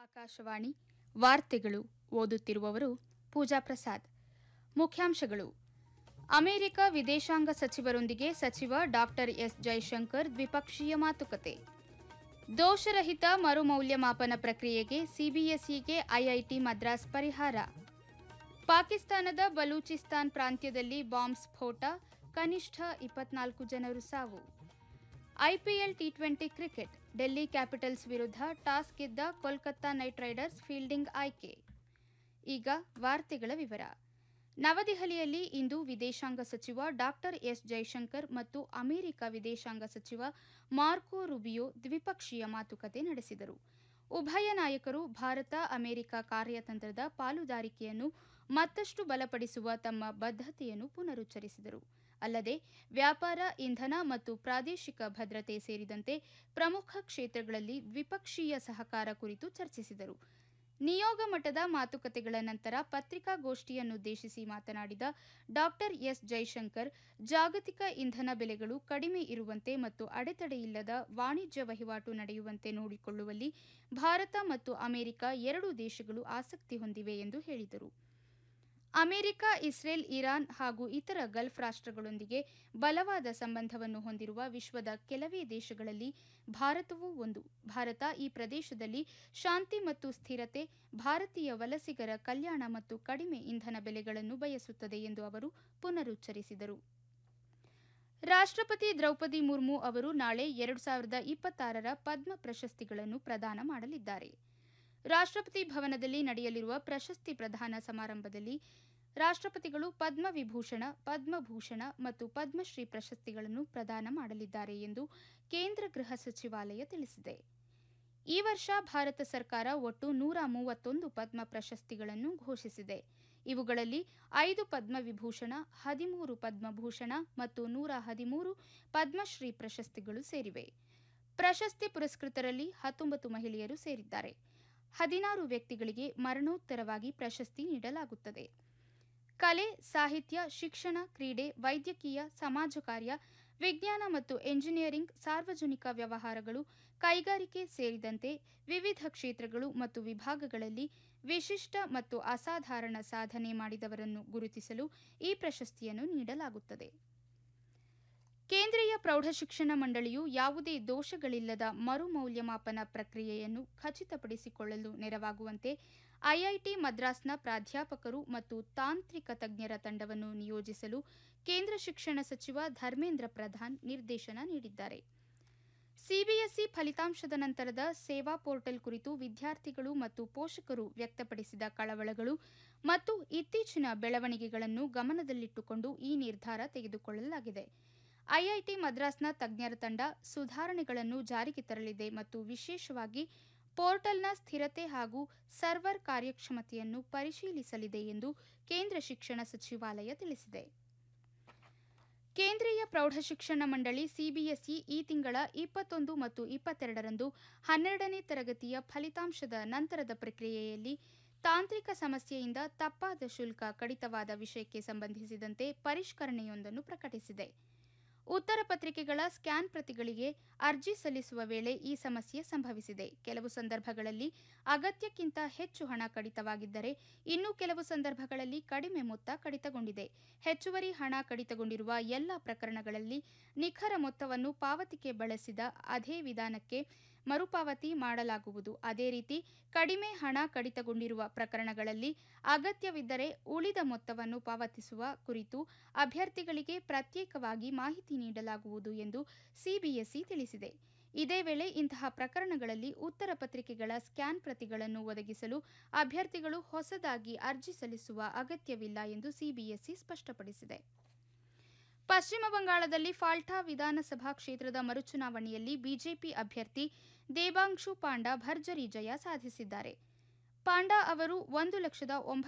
ಆಕಾಶವಾಣಿ ವಾರ್ತೆಗಳು ಓದುತ್ತಿರುವವರು ಪೂಜಾ ಪ್ರಸಾದ್ ಮುಖ್ಯಾಂಶಗಳು ಅಮೆರಿಕ ವಿದೇಶಾಂಗ ಸಚಿವರೊಂದಿಗೆ ಸಚಿವ ಡಾಕ್ಟರ್ ಎಸ್ ಜೈಶಂಕರ್ ದ್ವಿಪಕ್ಷೀಯ ಮಾತುಕತೆ ದೋಷರಹಿತ ಮರುಮೌಲ್ಯಮಾಪನ ಪ್ರಕ್ರಿಯೆಗೆ ಸಿಬಿಎಸ್ಇಗೆ ಐಐಟಿ ಮದ್ರಾಸ್ ಪರಿಹಾರ ಪಾಕಿಸ್ತಾನದ ಬಲೂಚಿಸ್ತಾನ್ ಪ್ರಾಂತ್ಯದಲ್ಲಿ ಬಾಂಬ್ ಸ್ಫೋಟ ಕನಿಷ್ಠ ಇಪ್ಪತ್ನಾಲ್ಕು ಜನರು ಸಾವು IPL T twenty cricket Delhi Capitals ವಿರುದ್ಧ ಟಾಸ್ ಗೆದ್ದ ಕೋಲ್ಕತ್ತಾ ನೈಟ್ ರೈಡರ್ಸ್ ಫೀಲ್ಡಿಂಗ್ ಆಯ್ಕೆ ಈಗ ವಾರ್ತೆಗಳ ವಿವರ ನವದೆಹಲಿಯಲ್ಲಿ ಇಂದು ವಿದೇಶಾಂಗ ಸಚಿವ ಡಾಕ್ಟರ್ ಎಸ್ ಜೈಶಂಕರ್ ಮತ್ತು ಅಮೆರಿಕ ವಿದೇಶಾಂಗ ಸಚಿವ ಮಾರ್ಕೊ ರುಬಿಯೋ ದ್ವಿಪಕ್ಷೀಯ ಮಾತುಕತೆ ನಡೆಸಿದರು ಉಭಯ ನಾಯಕರು ಭಾರತ ಅಮೆರಿಕ ಕಾರ್ಯತಂತ್ರದ ಪಾಲುದಾರಿಕೆಯನ್ನು ಮತ್ತಷ್ಟು ಬಲಪಡಿಸುವ ತಮ್ಮ ಬದ್ಧತೆಯನ್ನು ಪುನರುಚ್ಚರಿಸಿದರು ಅಲ್ಲದೆ ವ್ಯಾಪಾರ ಇಂಧನ ಮತ್ತು ಪ್ರಾದೇಶಿಕ ಭದ್ರತೆ ಸೇರಿದಂತೆ ಪ್ರಮುಖ ಕ್ಷೇತ್ರಗಳಲ್ಲಿ ದ್ವಿಪಕ್ಷೀಯ ಸಹಕಾರ ಕುರಿತು ಚರ್ಚಿಸಿದರು ನಿಯೋಗ ಮಟ್ಟದ ಮಾತುಕತೆಗಳ ನಂತರ ಪತ್ರಿಕಾಗೋಷ್ಠಿಯನ್ನುದ್ದೇಶಿಸಿ ಮಾತನಾಡಿದ ಡಾಕ್ಟರ್ ಎಸ್ ಜೈಶಂಕರ್ ಜಾಗತಿಕ ಇಂಧನ ಬೆಲೆಗಳು ಕಡಿಮೆ ಇರುವಂತೆ ಮತ್ತು ಅಡೆತಡೆಯಿಲ್ಲದ ವಾಣಿಜ್ಯ ವಹಿವಾಟು ನಡೆಯುವಂತೆ ನೋಡಿಕೊಳ್ಳುವಲ್ಲಿ ಭಾರತ ಮತ್ತು ಅಮೆರಿಕ ಎರಡೂ ದೇಶಗಳು ಆಸಕ್ತಿ ಹೊಂದಿವೆ ಎಂದು ಹೇಳಿದರು ಅಮೆರಿಕ ಇಸ್ರೇಲ್ ಇರಾನ್ ಹಾಗೂ ಇತರ ಗಲ್ಫ್ ರಾಷ್ಟ್ರಗಳೊಂದಿಗೆ ಬಲವಾದ ಸಂಬಂಧವನ್ನು ಹೊಂದಿರುವ ವಿಶ್ವದ ಕೆಲವೇ ದೇಶಗಳಲ್ಲಿ ಭಾರತವೂ ಒಂದು ಭಾರತ ಈ ಪ್ರದೇಶದಲ್ಲಿ ಶಾಂತಿ ಮತ್ತು ಸ್ಥಿರತೆ ಭಾರತೀಯ ವಲಸಿಗರ ಕಲ್ಯಾಣ ಮತ್ತು ಕಡಿಮೆ ಇಂಧನ ಬೆಲೆಗಳನ್ನು ಬಯಸುತ್ತದೆ ಎಂದು ಅವರು ಪುನರುಚ್ಚರಿಸಿದರು ರಾಷ್ಟ್ರಪತಿ ದ್ರೌಪದಿ ಮುರ್ಮು ಅವರು ನಾಳೆ ಎರಡು ಸಾವಿರದ ಇಪ್ಪತ್ತಾರರ ಪದ್ಮ ಪ್ರಶಸ್ತಿಗಳನ್ನು ಪ್ರದಾನ ಮಾಡಲಿದ್ದಾರೆ ರಾಷ್ಟ್ರಪತಿ ಭವನದಲ್ಲಿ ನಡೆಯಲಿರುವ ಪ್ರಶಸ್ತಿ ಪ್ರದಾನ ಸಮಾರಂಭದಲ್ಲಿ ರಾಷ್ಟ್ರಪತಿಗಳು ಪದ್ಮವಿಭೂಷಣ ಪದ್ಮಭೂಷಣ ಮತ್ತು ಪದ್ಮಶ್ರೀ ಪ್ರಶಸ್ತಿಗಳನ್ನು ಪ್ರದಾನ ಮಾಡಲಿದ್ದಾರೆ ಎಂದು ಕೇಂದ್ರ ಗೃಹ ಸಚಿವಾಲಯ ತಿಳಿಸಿದೆ ಈ ವರ್ಷ ಭಾರತ ಸರ್ಕಾರ ಒಟ್ಟು ನೂರ ಮೂವತ್ತೊಂದು ಪದ್ಮ ಪ್ರಶಸ್ತಿಗಳನ್ನು ಘೋಷಿಸಿದೆ ಇವುಗಳಲ್ಲಿ ಐದು ಪದ್ಮವಿಭೂಷಣ ಹದಿಮೂರು ಪದ್ಮಭೂಷಣ ಮತ್ತು ನೂರ ಹದಿಮೂರು ಪದ್ಮಶ್ರೀ ಪ್ರಶಸ್ತಿಗಳು ಸೇರಿವೆ ಪ್ರಶಸ್ತಿ ಪುರಸ್ಕೃತರಲ್ಲಿ ಹತ್ತೊಂಬತ್ತು ಮಹಿಳೆಯರು ಸೇರಿದ್ದಾರೆ ಹದಿನಾರು ವ್ಯಕ್ತಿಗಳಿಗೆ ಮರಣೋತ್ತರವಾಗಿ ಪ್ರಶಸ್ತಿ ನೀಡಲಾಗುತ್ತದೆ ಕಲೆ ಸಾಹಿತ್ಯ ಶಿಕ್ಷಣ ಕ್ರೀಡೆ ವೈದ್ಯಕೀಯ ಸಮಾಜ ಕಾರ್ಯ ವಿಜ್ಞಾನ ಮತ್ತು ಎಂಜಿನಿಯರಿಂಗ್ ಸಾರ್ವಜನಿಕ ವ್ಯವಹಾರಗಳು ಕೈಗಾರಿಕೆ ಸೇರಿದಂತೆ ವಿವಿಧ ಕ್ಷೇತ್ರಗಳು ಮತ್ತು ವಿಭಾಗಗಳಲ್ಲಿ ವಿಶಿಷ್ಟ ಮತ್ತು ಅಸಾಧಾರಣ ಸಾಧನೆ ಮಾಡಿದವರನ್ನು ಗುರುತಿಸಲು ಈ ಪ್ರಶಸ್ತಿಯನ್ನು ನೀಡಲಾಗುತ್ತದೆ ಕೇಂದ್ರೀಯ ಪ್ರೌಢಶಿಕ್ಷಣ ಮಂಡಳಿಯು ಯಾವುದೇ ದೋಷಗಳಿಲ್ಲದ ಮರುಮೌಲ್ಯಮಾಪನ ಪ್ರಕ್ರಿಯೆಯನ್ನು ಖಚಿತಪಡಿಸಿಕೊಳ್ಳಲು ನೆರವಾಗುವಂತೆ ಐಐಟಿ ಮದ್ರಾಸ್ನ ಪ್ರಾಧ್ಯಾಪಕರು ಮತ್ತು ತಾಂತ್ರಿಕ ತಜ್ಞರ ತಂಡವನ್ನು ನಿಯೋಜಿಸಲು ಕೇಂದ್ರ ಶಿಕ್ಷಣ ಸಚಿವ ಧರ್ಮೇಂದ್ರ ಪ್ರಧಾನ್ ನಿರ್ದೇಶನ ನೀಡಿದ್ದಾರೆ ಸಿಬಿಎಸ್ಇ ಫಲಿತಾಂಶದ ನಂತರದ ಸೇವಾ ಪೋರ್ಟಲ್ ಕುರಿತು ವಿದ್ಯಾರ್ಥಿಗಳು ಮತ್ತು ಪೋಷಕರು ವ್ಯಕ್ತಪಡಿಸಿದ ಕಳವಳಗಳು ಮತ್ತು ಇತ್ತೀಚಿನ ಬೆಳವಣಿಗೆಗಳನ್ನು ಗಮನದಲ್ಲಿಟ್ಟುಕೊಂಡು ಈ ನಿರ್ಧಾರ ತೆಗೆದುಕೊಳ್ಳಲಾಗಿದೆ ಐಐಟಿ ಮದ್ರಾಸ್ನ ತಜ್ಞರ ತಂಡ ಸುಧಾರಣೆಗಳನ್ನು ಜಾರಿಗೆ ತರಲಿದೆ ಮತ್ತು ವಿಶೇಷವಾಗಿ ಪೋರ್ಟಲ್ನ ಸ್ಥಿರತೆ ಹಾಗೂ ಸರ್ವರ್ ಕಾರ್ಯಕ್ಷಮತೆಯನ್ನು ಪರಿಶೀಲಿಸಲಿದೆ ಎಂದು ಕೇಂದ್ರ ಶಿಕ್ಷಣ ಸಚಿವಾಲಯ ತಿಳಿಸಿದೆ ಕೇಂದ್ರೀಯ ಪ್ರೌಢಶಿಕ್ಷಣ ಮಂಡಳಿ ಸಿಬಿಎಸ್ಇ ಈ ತಿಂಗಳ ಇಪ್ಪತ್ತೊಂದು ಮತ್ತು ಇಪ್ಪತ್ತೆರಡರಂದು ಹನ್ನೆರಡನೇ ತರಗತಿಯ ಫಲಿತಾಂಶದ ನಂತರದ ಪ್ರಕ್ರಿಯೆಯಲ್ಲಿ ತಾಂತ್ರಿಕ ಸಮಸ್ಯೆಯಿಂದ ತಪ್ಪಾದ ಶುಲ್ಕ ಕಡಿತವಾದ ವಿಷಯಕ್ಕೆ ಸಂಬಂಧಿಸಿದಂತೆ ಪರಿಷ್ಕರಣೆಯೊಂದನ್ನು ಪ್ರಕಟಿಸಿದೆ ಉತ್ತರ ಪತ್ರಿಕೆಗಳ ಸ್ಕ್ಯಾನ್ ಪ್ರತಿಗಳಿಗೆ ಅರ್ಜಿ ಸಲ್ಲಿಸುವ ವೇಳೆ ಈ ಸಮಸ್ಯೆ ಸಂಭವಿಸಿದೆ ಕೆಲವು ಸಂದರ್ಭಗಳಲ್ಲಿ ಅಗತ್ಯಕ್ಕಿಂತ ಹೆಚ್ಚು ಹಣ ಕಡಿತವಾಗಿದ್ದರೆ ಇನ್ನು ಕೆಲವು ಸಂದರ್ಭಗಳಲ್ಲಿ ಕಡಿಮೆ ಮೊತ್ತ ಕಡಿತಗೊಂಡಿದೆ ಹೆಚ್ಚುವರಿ ಹಣ ಕಡಿತಗೊಂಡಿರುವ ಎಲ್ಲ ಪ್ರಕರಣಗಳಲ್ಲಿ ನಿಖರ ಮೊತ್ತವನ್ನು ಪಾವತಿಗೆ ಬಳಸಿದ ಅದೇ ವಿಧಾನಕ್ಕೆ ಮರುಪಾವತಿ ಮಾಡಲಾಗುವುದು ಅದೇ ರೀತಿ ಕಡಿಮೆ ಹಣ ಕಡಿತಗೊಂಡಿರುವ ಪ್ರಕರಣಗಳಲ್ಲಿ ಅಗತ್ಯವಿದ್ದರೆ ಉಳಿದ ಮೊತ್ತವನ್ನು ಪಾವತಿಸುವ ಕುರಿತು ಅಭ್ಯರ್ಥಿಗಳಿಗೆ ಪ್ರತ್ಯೇಕವಾಗಿ ಮಾಹಿತಿ ನೀಡಲಾಗುವುದು ಎಂದು ಸಿಬಿಎಸ್ಇ ತಿಳಿಸಿದೆ ಇದೇ ವೇಳೆ ಇಂತಹ ಪ್ರಕರಣಗಳಲ್ಲಿ ಉತ್ತರ ಪತ್ರಿಕೆಗಳ ಸ್ಕ್ಯಾನ್ ಪ್ರತಿಗಳನ್ನು ಒದಗಿಸಲು ಅಭ್ಯರ್ಥಿಗಳು ಹೊಸದಾಗಿ ಅರ್ಜಿ ಸಲ್ಲಿಸುವ ಅಗತ್ಯವಿಲ್ಲ ಎಂದು ಸಿಬಿಎಸ್ಇ ಸ್ಪಷ್ಟಪಡಿಸಿದೆ ಪಶ್ಚಿಮ ಬಂಗಾಳದಲ್ಲಿ ಫಾಲ್ಟಾ ವಿಧಾನಸಭಾ ಕ್ಷೇತ್ರದ ಮರುಚುನಾವಣೆಯಲ್ಲಿ ಬಿಜೆಪಿ ಅಭ್ಯರ್ಥಿ ದೇಬಾಂಶು ಪಾಂಡಾ ಭರ್ಜರಿ ಜಯ ಸಾಧಿಸಿದ್ದಾರೆ ಪಾಂಡಾ ಅವರು ಒಂದು ಲಕ್ಷದ